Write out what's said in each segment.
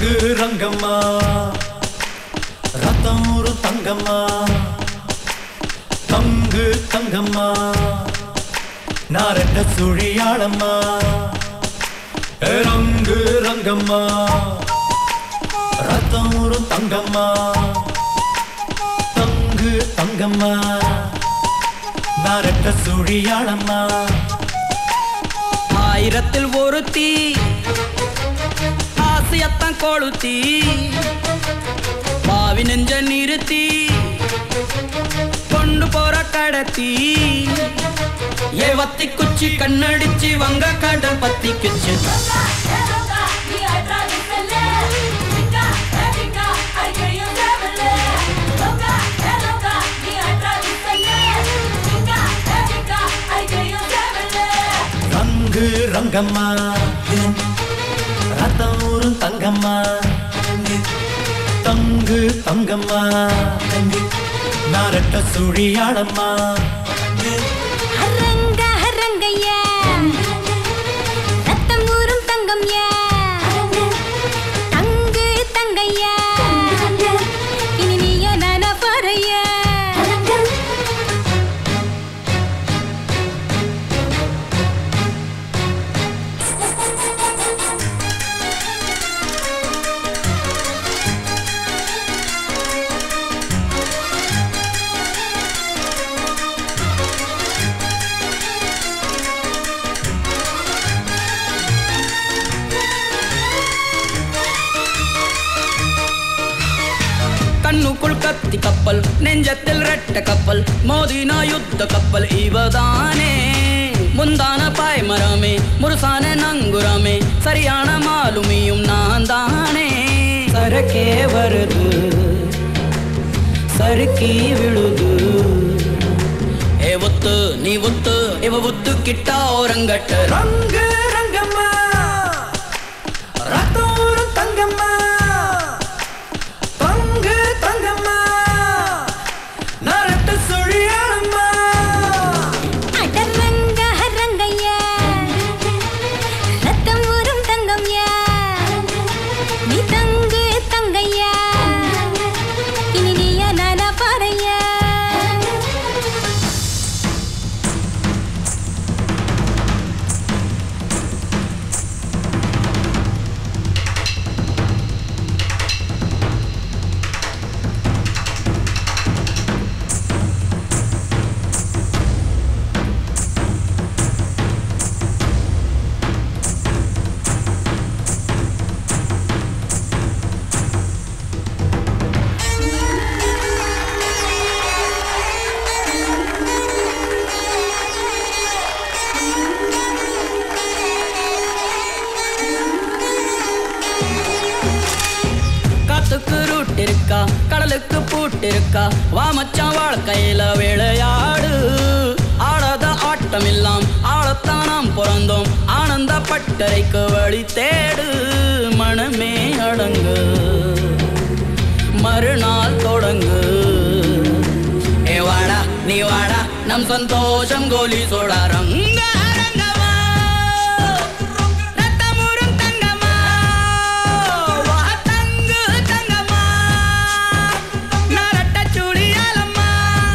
ரங்கு ரங்கம்மா ரத்தம் ஒரு தங்கம்மா தங்கு தங்கம்மா நாரட்ட சுழியாளம்மா ரங்கு ரங்கம்மா ரத்தம் ஒரு தங்கம்மா தங்கு தங்கம்மா நாரட்ட சுழியாளம்மா ஆயிரத்தில் ஒருத்தி ஆசையத்தான் கொளுத்தி பாவி நெஞ்ச நிறுத்தி கொண்டு போற கடத்தி ஏவத்தி குச்சி கண்ணடிச்சு வங்க கடல் பத்திக்குச்சு ரங்கு ரங்கம்மா ரத்தம் ஒரு தங்கம்மா தங்கு தங்கம்மா நாரட்ட சுழியாளம்மா ஹரங்க ஹரங்கையா ரத்தம் ஊறும் தங்கம்யா தங்கு தங்கையா இனி நீய நானா பாறையா கண்ணுக்குள் கத்தி கப்பல் நெஞ்சத்தில் ரெட்ட கப்பல் மோதினா யுத்த கப்பல் இவதானே முந்தான பாய்மரமே முருசான நங்குரமே சரியான மாலுமியும் நான் தானே சரக்கே வருது சறுக்கி விழுது ஏ ஒத்து நீ ஒத்து இவ ஒத்து கிட்டா ஓரங்கட்டு ரங்கு ரங்கம்மா ரத்தம் ஒரு தங்கம்மா தங்கு தங்கம்மா நாரட்ட சுழியாளம்மா அடரங்க ஹரங்கையா ரத்தம் ஊறும் தங்கம்யா நீ தங்கு தங்கையா இனி நீய நானா பாறையா காத்துக்கு ரூட் இருக்கா கடலுக்கு பூட்டு இருக்கா வா மச்சான் வாழ்க்கையில விளையாடு ஆடாத ஆட்டம் எல்லாம் ஆளத்தான் நாம் பிறந்தோம் ஆனந்த பட்டறைக்கு வழி தேடு மனமே அடங்கு மறுநாள் தொடங்கு ஏ வாடா நீ வாடா நம் சந்தோஷம் கோலி சோடா ரங்க ரங்கமா ரத்தமுறும் தங்கமா வா தங்கு தங்கமா நரட்ட சுழியாலம்மா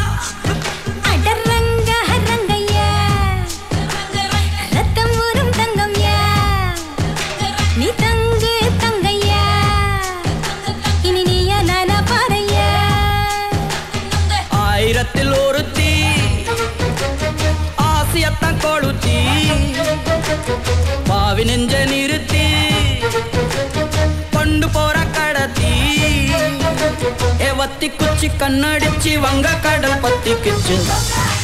அடரங்க ஹரங்கையா ரத்தம் ஊறும் தங்கம்யா நீ தங்கு தங்கையா இனி நீய நானா பாறையா ஆயிரத்தில் ஒருத்தி ஆசியத்தான் கொளுத்தி பாவி நெஞ்ச நிறுத்தி கொண்டு போற கடத்தி ஏ வத்தி குச்சி கண்ணடிச்சு வங்க கடல் பத்திக்குச்சு